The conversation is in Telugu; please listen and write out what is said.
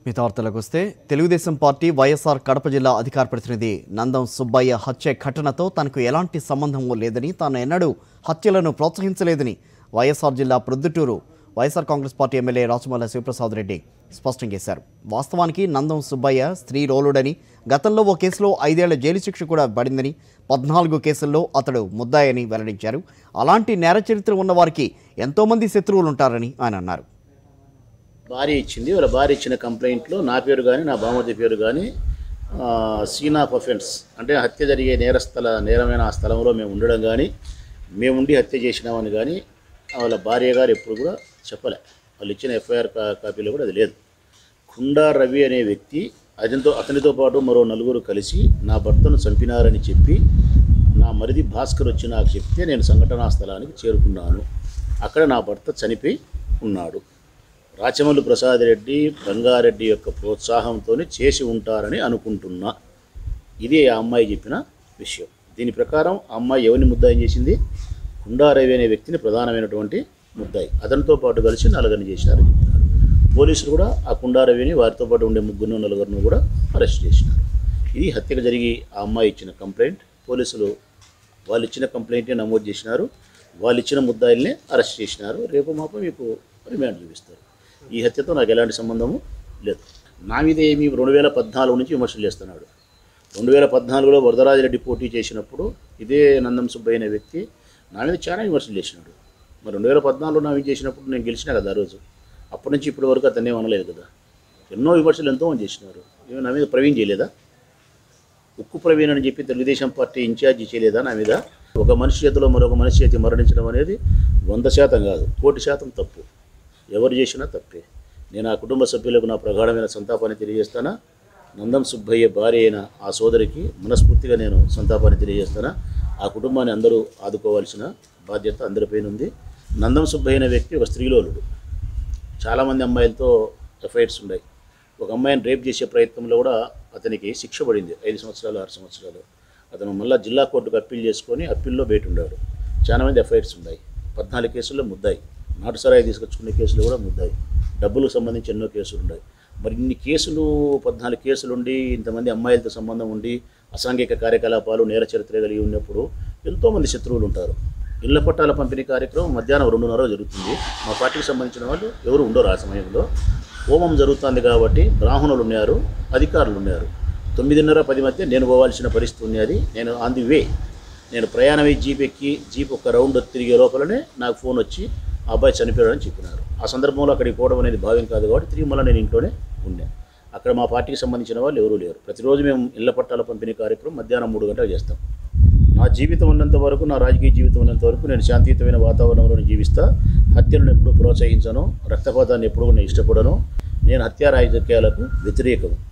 మితార్తలకు వస్తే తెలుగుదేశం పార్టీ వైఎస్ఆర్ కడప జిల్లా అధికార ప్రతినిధి నందం సుబ్బయ్య హత్య ఘటనతో తనకు ఎలాంటి సంబంధము లేదని తాను ఎన్నడూ హత్యలను ప్రోత్సహించలేదని వైఎస్ఆర్ జిల్లా ప్రొద్దుటూరు వైఎస్ఆర్ కాంగ్రెస్ పార్టీ ఎమ్మెల్యే రాచమల్ల శివప్రసాద్ రెడ్డి స్పష్టం చేశారు వాస్తవానికి నందం సుబ్బయ్య స్త్రీ రోలుడని గతంలో ఓ కేసులో ఐదేళ్ల జైలు శిక్ష కూడా పడిందని పద్నాలుగు కేసుల్లో అతడు ముద్దాయని వెల్లడించారు అలాంటి నేర చరిత్ర ఉన్న వారికి ఎంతోమంది శత్రువులు ఉంటారని ఆయన అన్నారు భార్య ఇచ్చింది వాళ్ళ భార్య ఇచ్చిన కంప్లైంట్లో నా పేరు కానీ నా బామతి పేరు కానీ సీన్ ఆఫ్ అఫెన్స్ అంటే హత్య జరిగే నేరస్థల నేరమైన ఆ స్థలంలో మేము ఉండడం కానీ మేము ఉండి హత్య చేసినామని కానీ వాళ్ళ భార్య గారు ఎప్పుడు కూడా చెప్పలే వాళ్ళు ఇచ్చిన ఎఫ్ఐఆర్ కా- కాపీలో కూడా అది లేదు కుండా రవి అనే వ్యక్తి అతనితో అతనితో పాటు మరో నలుగురు కలిసి నా భర్తను చంపినారని చెప్పి నా మరిది భాస్కర్ వచ్చి నాకు చెప్తే నేను సంఘటనా స్థలానికి చేరుకున్నాను అక్కడ నా భర్త చనిపోయి ఉన్నాడు రాచమల్లు ప్రసాద్ రెడ్డి రంగారెడ్డి యొక్క ప్రోత్సాహంతో చేసి ఉంటారని అనుకుంటున్నా ఇది ఆ అమ్మాయి చెప్పిన విషయం దీని ప్రకారం ఆ అమ్మాయి ఎవరిని ముద్దాయి చేసింది కుండారవి అనే వ్యక్తిని ప్రధానమైనటువంటి ముద్దాయి అతనితో పాటు కలిసి నలుగురిని చేశారని చెప్పినారు పోలీసులు కూడా ఆ కుండారవిని వారితో పాటు ఉండే ముగ్గురు నలుగురిని కూడా అరెస్ట్ చేసినారు ఇది హత్యకు జరిగి ఆ అమ్మాయి ఇచ్చిన కంప్లైంట్ పోలీసులు వాళ్ళు ఇచ్చిన కంప్లైంట్ని నమోదు చేసినారు వాళ్ళు ఇచ్చిన ముద్దాయిల్ని అరెస్ట్ చేసినారు రేపు మాపు మీకు రిమాండ్ చూపిస్తారు ఈ హత్యతో నాకు ఎలాంటి సంబంధము లేదు నా మీద ఏమి రెండు వేల పద్నాలుగు నుంచి విమర్శలు చేస్తున్నాడు రెండు వేల పద్నాలుగులో వరదరాజిరెడ్డి పోటీ చేసినప్పుడు ఇదే నందం సుబ్బయ్య అనే వ్యక్తి నా మీద చాలా విమర్శలు చేసినాడు మరి రెండు వేల పద్నాలుగులో నా మీద చేసినప్పుడు నేను గెలిచినా కదా ఆ రోజు అప్పటి నుంచి ఇప్పటి వరకు అతన్ని ఏం అనలేదు కదా ఎన్నో విమర్శలు ఎంతోమంది చేసినారు ఏమి నా మీద ప్రవీణ్ చేయలేదా ఉక్కు ప్రవీణ్ అని చెప్పి తెలుగుదేశం పార్టీ ఇన్ఛార్జి చేయలేదా నా మీద ఒక మనిషి చేతిలో మరొక మనిషి చేతి మరణించడం అనేది వంద శాతం కాదు కోటి శాతం తప్పు ఎవరు చేసినా తప్పే నేను ఆ కుటుంబ సభ్యులకు నా ప్రగాఢమైన సంతాపాన్ని తెలియజేస్తానా నందం సుబ్బయ్య భార్య అయిన ఆ సోదరికి మనస్ఫూర్తిగా నేను సంతాపాన్ని తెలియజేస్తానా ఆ కుటుంబాన్ని అందరూ ఆదుకోవాల్సిన బాధ్యత అందరిపైన ఉంది నందం సుబ్బయ్య అనే వ్యక్తి ఒక స్త్రీలోలుడు చాలామంది అమ్మాయిలతో ఎఫ్ఐఆర్స్ ఉన్నాయి ఒక అమ్మాయిని రేప్ చేసే ప్రయత్నంలో కూడా అతనికి శిక్ష పడింది ఐదు సంవత్సరాలు ఆరు సంవత్సరాలు అతను మళ్ళీ జిల్లా కోర్టుకు అప్పీల్ చేసుకొని అప్పీల్లో బయట ఉన్నాడు చాలామంది ఎఫ్ఐఆర్స్ ఉన్నాయి పద్నాలుగు కేసుల్లో ముద్దాయి నాటు సరాయి తీసుకొచ్చుకునే కేసులు కూడా ముద్దాయి డబ్బులకు సంబంధించి ఎన్నో కేసులు ఉన్నాయి మరి ఇన్ని కేసులు పద్నాలుగు కేసులు ఉండి ఇంతమంది అమ్మాయిలతో సంబంధం ఉండి అసాంఘిక కార్యకలాపాలు నేర చరిత్ర కలిగి ఉన్నప్పుడు ఎంతోమంది శత్రువులు ఉంటారు ఇళ్ల పట్టాల పంపిణీ కార్యక్రమం మధ్యాహ్నం రెండున్నర జరుగుతుంది మా పార్టీకి సంబంధించిన వాళ్ళు ఎవరు ఉండరు ఆ సమయంలో హోమం జరుగుతుంది కాబట్టి బ్రాహ్మణులు ఉన్నారు అధికారులు ఉన్నారు తొమ్మిదిన్నర పది మధ్య నేను పోవాల్సిన పరిస్థితి ఉన్నది నేను ఆన్ ది వే నేను ప్రయాణమై జీప్ ఎక్కి జీప్ ఒక రౌండ్ తిరిగే లోపలనే నాకు ఫోన్ వచ్చి ఆ అబ్బాయి చనిపోయాడని చెప్పినారు ఆ సందర్భంలో అక్కడికి పోవడం అనేది భావ్యం కాదు కాబట్టి తిరిగి మళ్ళీ నేను ఇంట్లోనే ఉన్నాను అక్కడ మా పార్టీకి సంబంధించిన వాళ్ళు ఎవరూ లేరు ప్రతిరోజు మేము ఇళ్ల పట్టాల పంపిణీ కార్యక్రమం మధ్యాహ్నం మూడు గంటలకు చేస్తాం నా జీవితం ఉన్నంత వరకు నా రాజకీయ జీవితం ఉన్నంత వరకు నేను శాంతియుతమైన వాతావరణంలో జీవిస్తా హత్యలను ఎప్పుడూ ప్రోత్సహించను రక్తపాతాన్ని ఎప్పుడూ నేను ఇష్టపడను నేను హత్యా రాజకీయాలకు వ్యతిరేకం